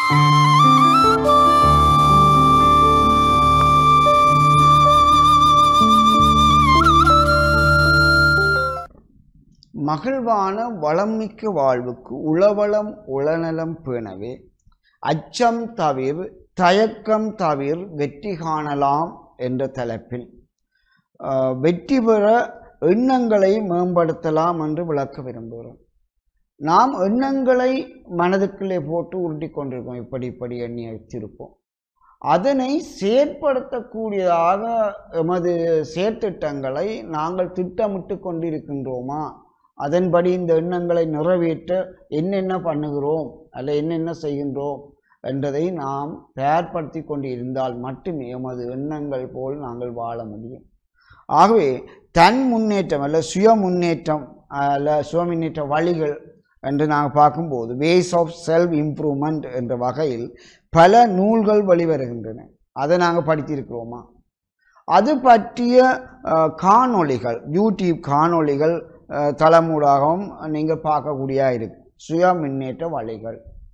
மகிழ்வான வளமிக்க வாழ்வுக்கு உளவளம் உளநலம் பேணவே அச்சம் தவிர் தயக்கம் தவிர் வெற்றி காணலாம் என்ற தலைப்பில் ஆஹ், வெற்றி பெற எண்ணங்களை மேம்படுத்தலாம் என்று விளக்க விரும்புகிறோம் நாம் எண்ணங்களை மனதுக்குள்ளே போட்டு உருட்டி கொண்டிருக்கோம் இப்படி இப்படி எண்ணி வச்சிருப்போம் அதனை செயற்படுத்தக்கூடியதாக எமது செயற்திட்டங்களை நாங்கள் திட்டமிட்டு கொண்டிருக்கின்றோமா அதன்படி இந்த எண்ணங்களை நிறைவேற்ற என்னென்ன பண்ணுகிறோம் அல்ல என்னென்ன செய்கின்றோம் என்றதை நாம் தயார்படுத்தி கொண்டு இருந்தால் மட்டுமே எமது எண்ணங்கள் போல் நாங்கள் வாழ முடியும் ஆகவே தன் முன்னேற்றம் அல்ல சுய முன்னேற்றம் அல்ல சுய முன்னேற்ற வழிகள் என்று நாங்கள் பார்க்கும்போது வேஸ் ஆஃப் செல்ஃப் இம்ப்ரூவ்மெண்ட் என்ற வகையில் பல நூல்கள் வெளிவருகின்றன அதை நாங்கள் படித்திருக்கிறோமா அது பற்றிய அஹ், காணொளிகள் யூடியூப் காணொளிகள் அஹ், தளமூடாகவும் நீங்கள் பார்க்கக்கூடியா இருக்கு சுய முன்னேற்ற வழிகள்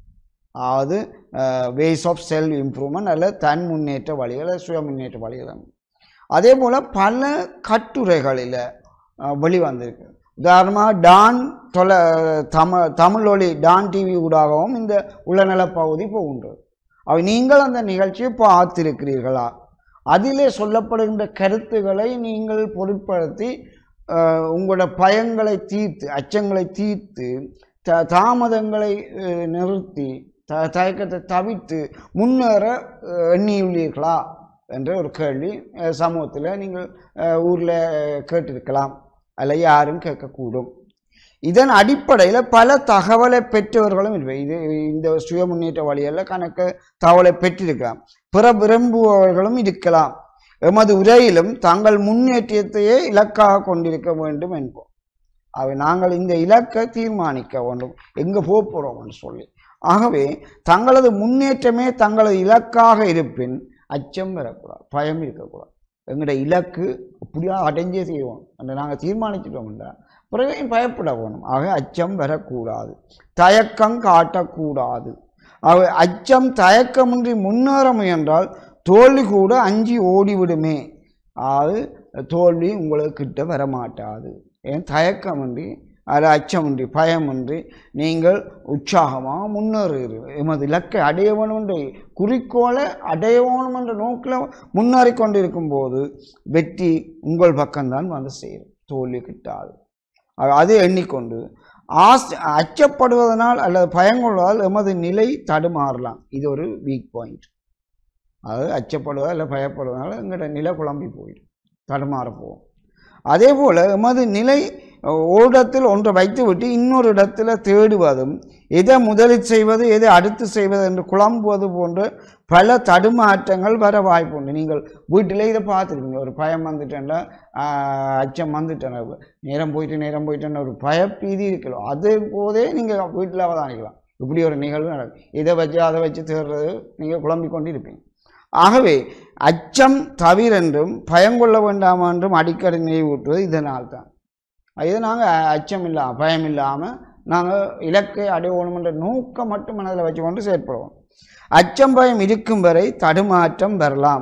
அதாவது வேஸ் ஆஃப் செல்ஃப் இம்ப்ரூவ்மெண்ட் அல்லது தன் முன்னேற்ற வழிகள் அல்லது சுய முன்னேற்ற வழிகள் அதே போல் பல கட்டுரைகளில் அஹ், வெளிவந்திருக்கு உதாரணமாக டான் தொல தமிழ் தமிழொலி டான் டிவி ஊடாகவும் இந்த உளநல பகுதி போகின்றது அவை நீங்கள் அந்த நிகழ்ச்சியை பார்த்திருக்கிறீர்களா அதிலே சொல்லப்படுகின்ற கருத்துக்களை நீங்கள் பொருட்படுத்தி அஹ், உங்களோட பயங்களை தீர்த்து அச்சங்களை தீர்த்து த தாமதங்களை அஹ், நிறுத்தி த தயக்கத்தை தவிர்த்து முன்னேற அஹ், எண்ணியுள்ளீர்களா என்ற ஒரு கேள்வி சமூகத்தில் நீங்கள் ஊரில் கேட்டிருக்கலாம் அல்ல யாரும் கேட்கக்கூடும் இதன் அடிப்படையில் பல தகவலை பெற்றவர்களும் இருப்பர் இது இந்த சுய முன்னேற்ற வழியில் கணக்கு தகவலை பெற்றிருக்கலாம் பிற விரும்புபவர்களும் இருக்கலாம் எமது உரையிலும் தங்கள் முன்னேற்றத்தையே இலக்காக கொண்டிருக்க வேண்டும் என்போம் அவை நாங்கள் இந்த இலக்கை தீர்மானிக்க வேண்டும் எங்கே போக போகிறோம்னு சொல்லி ஆகவே தங்களது முன்னேற்றமே தங்களது இலக்காக இருப்பின் அச்சம் வரக்கூடாது பயம் இருக்கக்கூடாது எங்களோட இலக்கு அப்படியா அடைஞ்சே செய்வோம் அந்த நாங்கள் தீர்மானிச்சிட்டோம்ல பிறகு பயப்பட வேணும் ஆக அச்சம் வரக்கூடாது தயக்கம் காட்டக்கூடாது ஆக அச்சம் தயக்கமின்றி முன்னேற முயன்றால் தோல்வி கூட அஞ்சி ஓடிவிடுமே அது தோல்வி உங்களுக்கு கிட்ட வரமாட்டாது ஏன் தயக்கமின்றி அது அச்சமின்றி பயமின்றி நீங்கள் உற்சாகமாக முன்னேறுகிறீர்கள் எமது இலக்கை அடைய வேணும் என்ற குறிக்கோளை அடைய வேணும் என்ற நோக்கில் முன்னேறி கொண்டிருக்கும் போது வெற்றி உங்கள் பக்கம்தான் வந்து சேரும் தோல்வி கிட்டாது அது- அதை எண்ணிக்கொண்டு ஆஸ் அச்சப்படுவதனால் அல்லது பயங்கொள்வதால் எமது நிலை தடுமாறலாம் இது ஒரு வீக் பாயிண்ட் அதாவது அச்சப்படுவதா இல்லை பயப்படுவதனால எங்களோட நிலை குழம்பி போயிடும் தடுமாற போகும் அதே போல் எமது நிலை ஒரு இடத்தில் ஒன்றை வைத்துவிட்டு இன்னொரு இடத்துல தேடுவதும் எதை முதலில் செய்வது எதை அடுத்து செய்வது என்று குழம்புவது போன்ற பல தடுமாற்றங்கள் வர வாய்ப்புண்டு நீங்கள் வீட்டிலே இதை பார்த்துருப்பீங்க ஒரு பயம் வந்துட்டேன்னா ஆஹ், அச்சம் வந்துட்டேன் நேரம் போயிட்டு நேரம் போயிட்டேன்னு ஒரு பயப்பீதி இருக்கலாம் அது போதே நீங்கள் வீட்டில் அவதானிக்கலாம் இப்படி ஒரு நிகழ்வு நடக்கும் இதை வச்சு அதை வச்சு தேடுறது நீங்கள் குழம்பிக் கொண்டு இருப்பீங்க ஆகவே அச்சம் தவிரென்றும் பயங்கொள்ள வேண்டாம் என்றும் அடிக்கடி நினைவூட்டுவது இதனால் தான் இது நாங்கள் அச்சம் இல்லாமல் பயம் இல்லாமல் நாங்கள் இலக்கை அடையணும் என்ற நோக்கம் மட்டும் மனதில் வச்சுக்கொண்டு செயற்படுவோம் அச்சம் பயம் இருக்கும் வரை தடுமாற்றம் வரலாம்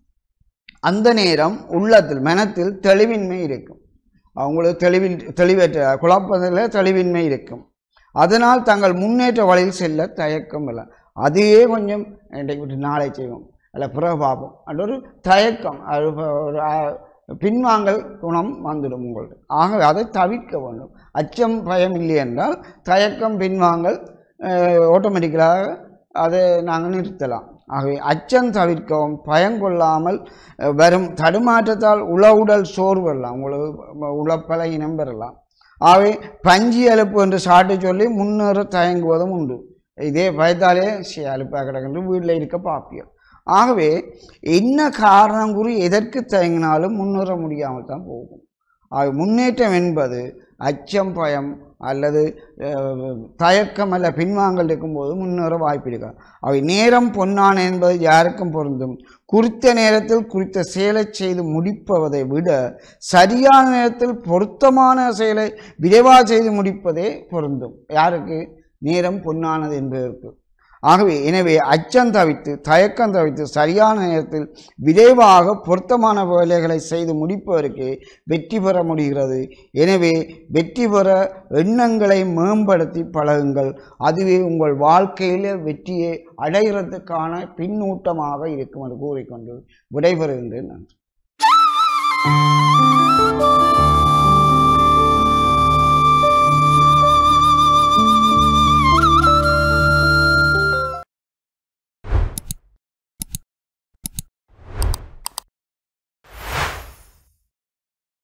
அந்த நேரம் உள்ளத்தில் மனத்தில் தெளிவின்மை இருக்கும் அவங்களுக்கு தெளிவில் தெளிவற்ற குழப்பத்தில் தெளிவின்மை இருக்கும் அதனால் தங்கள் முன்னேற்ற வழியில் செல்ல தயக்கம் இல்லை அதையே கொஞ்சம் இன்றைக்கு விட்டு நாளை செய்வோம் அல்ல பிறகு பார்ப்போம் அது ஒரு தயக்கம் அது ஒரு அஹ், பின்வாங்கல் குணம் வந்துடும் உங்களுக்கு ஆகவே அதை தவிர்க்க வேண்டும் அச்சம் பயம் இல்லை என்றால் தயக்கம் பின்வாங்கல் ஆட்டோமேட்டிக்கலாக அதை நாங்கள் நிறுத்தலாம் ஆகவே அச்சம் தவிர்க்கவும் பயம் கொள்ளாமல் அஹ், வரும் தடுமாற்றத்தால் உளவுடல் சோர்வு வரலாம் உங்களுக்கு உளப்பல இனம் பெறலாம் ஆகவே பஞ்சி அலுப்பு என்று சாட்டு சொல்லி முன்னேற தயங்குவதும் உண்டு இதே பயத்தாலே சி அலுப்பாக கிடக்கின்ற வீட்டில் இருக்க பாப்பியம் ஆகவே என்ன காரணம் கூறி எதற்கு தயங்கினாலும் முன்னேற முடியாமல் தான் போகும் ஆக முன்னேற்றம் என்பது அச்சம் பயம் அல்லது அஹ், தயக்கம் அல்ல பின்வாங்கல் இருக்கும்போது முன்னேற வாய்ப்பு இருக்காது அவை நேரம் பொன்னான என்பது யாருக்கும் பொருந்தும் குறித்த நேரத்தில் குறித்த செயலை செய்து முடிப்பதை விட சரியான நேரத்தில் பொருத்தமான செயலை விரைவாக செய்து முடிப்பதே பொருந்தும் யாருக்கு நேரம் பொன்னானது என்பதற்கு ஆகவே எனவே அச்சம் தவித்து தயக்கம் தவித்து சரியான நேரத்தில் விரைவாக பொருத்தமான வேலைகளை செய்து முடிப்பதற்கு வெற்றி பெற முடிகிறது எனவே வெற்றி பெற எண்ணங்களை மேம்படுத்தி பழகுங்கள் அதுவே உங்கள் வாழ்க்கையில் வெற்றியை அடைகிறதுக்கான பின்னூட்டமாக இருக்கும் என்று கூறிக்கொண்டு விடைபெறுகின்றேன் நன்றி